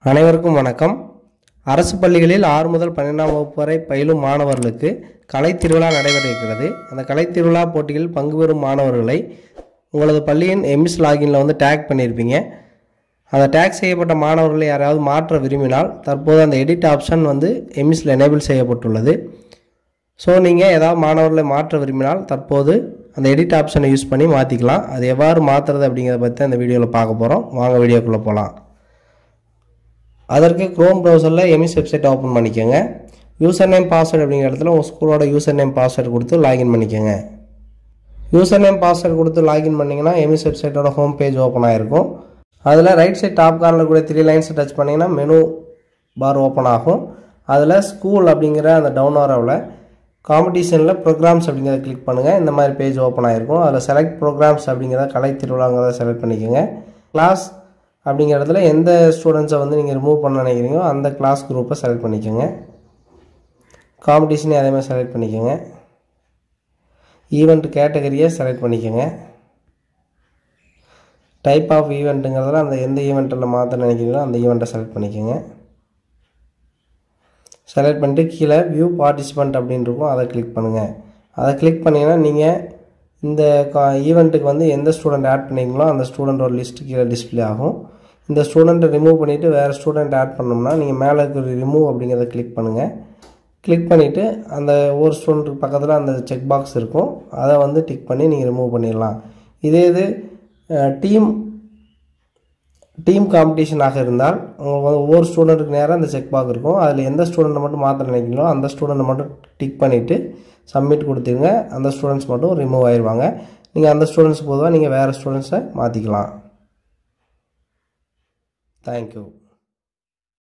அனைவருக்கும் வணக்கம் அரசு பள்ளிகளில் ஆறு முதல் பன்னெண்டாம் வகுப்பு வரை பயிலும் மாணவர்களுக்கு கலைத் திருவிழா நடைபெற இருக்கிறது அந்த கலைத் திருவிழா போட்டியில் பங்கு பெறும் மாணவர்களை உங்களது பள்ளியின் எம்எஸ் லாகின்ல வந்து டேக் பண்ணியிருப்பீங்க அந்த டேக் செய்யப்பட்ட மாணவர்களை யாராவது மாற்ற விரும்பினால் தற்போது அந்த எடிட் ஆப்ஷன் வந்து எம்எஸ்ல எனேபிள் செய்யப்பட்டுள்ளது ஸோ நீங்கள் ஏதாவது மாணவர்களை மாற்ற விரும்பினால் தற்போது அந்த எடிட் ஆப்ஷனை யூஸ் பண்ணி மாற்றிக்கலாம் அது எவ்வாறு மாற்றுறது அப்படிங்கிறத பற்றி அந்த வீடியோவில் பார்க்க போகிறோம் வாங்க வீடியோக்குள்ளே போகலாம் அதற்கு க்ரோம் ப்ரௌசரில் எம்எஸ் வெப்சைட் ஓப்பன் பண்ணிக்கோங்க யூசர் நேம் பாஸ்வேர்டு அப்படிங்கிற இடத்துல உங்கள் ஸ்கூலோட யூசர் நேம் பாஸ்வேர்டு கொடுத்து லாகின் பண்ணிக்கோங்க யூசர் நேம் பாஸ்வேர்டு கொடுத்து லாகின் பண்ணிங்கன்னா எம்எஸ் வெப்சைட்டோட ஹோம் பேஜ் ஓப்பன் ஆகிருக்கும் அதில் ரைட் சைட் டாப் கார்னில் கூட த்ரீ லைன்ஸ் டச் பண்ணிங்கன்னா மெனு பார் ஓப்பன் ஆகும் அதில் ஸ்கூல் அப்படிங்கிற அந்த டவுன் ஆரோவில் காம்படிஷனில் ப்ரோக்ராம்ஸ் அப்படிங்கிறத கிளிக் பண்ணுங்கள் இந்த மாதிரி பேஜ் ஓப்பன் ஆகிருக்கும் அதில் செலக்ட் ப்ரோக்ராம்ஸ் அப்படிங்கிறத கலை திருவிழாங்கிறத செலக்ட் பண்ணிக்கோங்க கிளாஸ் அப்படிங்கிற இடத்துல எந்த ஸ்டூடெண்ட்ஸை வந்து நீங்கள் ரிமூவ் பண்ண நினைக்கிறீங்களோ அந்த கிளாஸ் குரூப்பை செலக்ட் பண்ணிக்கோங்க காம்படிஷனே அதே மாதிரி செலக்ட் பண்ணிக்கோங்க ஈவெண்ட் கேட்டகரியை செலக்ட் பண்ணிக்கோங்க டைப் ஆஃப் ஈவெண்ட்டுங்கிறதுல அந்த எந்த ஈவெண்ட்டில் மாற்ற நினைக்கிறீங்களோ அந்த ஈவெண்ட்டை செலக்ட் பண்ணிக்கோங்க செலக்ட் பண்ணிட்டு கீழே வியூ பார்ட்டிசிபெண்ட் அப்படின்னு இருக்கும் அதை கிளிக் பண்ணுங்கள் அதை கிளிக் பண்ணிங்கன்னா நீங்கள் இந்த ஈவெண்ட்டுக்கு வந்து எந்த ஸ்டூடெண்ட் ஆட் பண்ணீங்களோ அந்த ஸ்டூடெண்ட்டோட லிஸ்ட் கீழே டிஸ்பிளே ஆகும் இந்த ஸ்டூடெண்ட்டை ரிமூவ் பண்ணிவிட்டு வேறு ஸ்டூடெண்ட் ஆட் பண்ணோம்னா நீங்கள் மேலே இருக்கிற ரிமூவ் அப்படிங்கிறத கிளிக் பண்ணுங்கள் கிளிக் பண்ணிவிட்டு அந்த ஒவ்வொரு ஸ்டூடெண்ட்டுக்கு பக்கத்தில் அந்த செக் பாக்ஸ் இருக்கும் அதை வந்து டிக் பண்ணி நீங்கள் ரிமூவ் பண்ணிடலாம் இதே இது டீம் டீம் காம்படிஷனாக இருந்தால் உங்களுக்கு வந்து ஒவ்வொரு ஸ்டூடெண்ட்டுக்கு நேராக அந்த செக் பாக்ஸ் இருக்கும் அதில் எந்த ஸ்டூடெண்ட்டை மட்டும் மாற்ற நினைக்கிறீங்களோ அந்த ஸ்டூடெண்ட்டை மட்டும் டிக் பண்ணிவிட்டு சப்மிட் கொடுத்துருங்க அந்த ஸ்டூடெண்ட்ஸ் மட்டும் ரிமூவ் ஆயிடுவாங்க நீங்கள் அந்த ஸ்டூடெண்ட்ஸ் பொதுவாக நீங்கள் வேறு ஸ்டூடெண்ட்ஸை மாற்றிக்கலாம் தேங்க்யூ